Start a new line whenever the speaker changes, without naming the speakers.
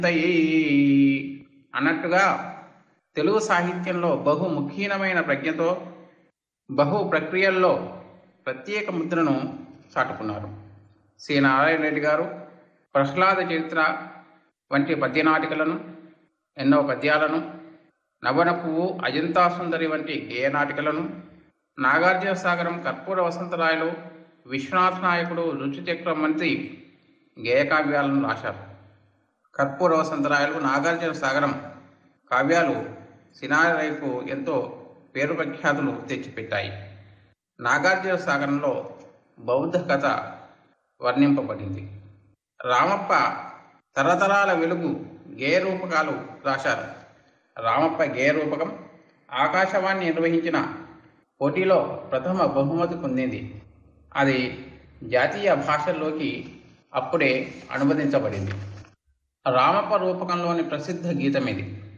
అన్నట్టుగా తెలుగు సాహిత్యంలో బహు ముఖ్యమైన ప్రజ్ఞతో బహు ప్రక్రియల్లో ప్రత్యేక ముద్రను చాటుకున్నారు సి నారాయణ రెడ్డి గారు ప్రహ్లాద చరిత్ర వంటి పద్యనాటికలను ఎన్నో పద్యాలను నవన పువ్వు అజంతా సుందరి వంటి గేయ నాటికలను నాగార్జున సాగరం కర్పూర వసంతరాయలు విశ్వనాథ నాయకుడు రుచిచక్రం వంటి గేయ కావ్యాలను రాశారు కర్పూర వసంతరాయలు నాగార్జున సాగరం కావ్యాలు సినారైకు ఎంతో పేరు ప్రఖ్యాతులు తెచ్చిపెట్టాయి నాగార్జున సాగరంలో బౌద్ధ కథ వర్ణింపబడింది రామప్ప తరతరాల వెలుగు గేయ రూపకాలు రాశారు రామప్ప గేయ రూపకం ఆకాశవాణి నిర్వహించిన పోటీలో ప్రథమ బహుమతి పొందింది అది జాతీయ భాషల్లోకి అప్పుడే అనువదించబడింది రామప్ప రూపకంలోని ప్రసిద్ధ గీతం ఇది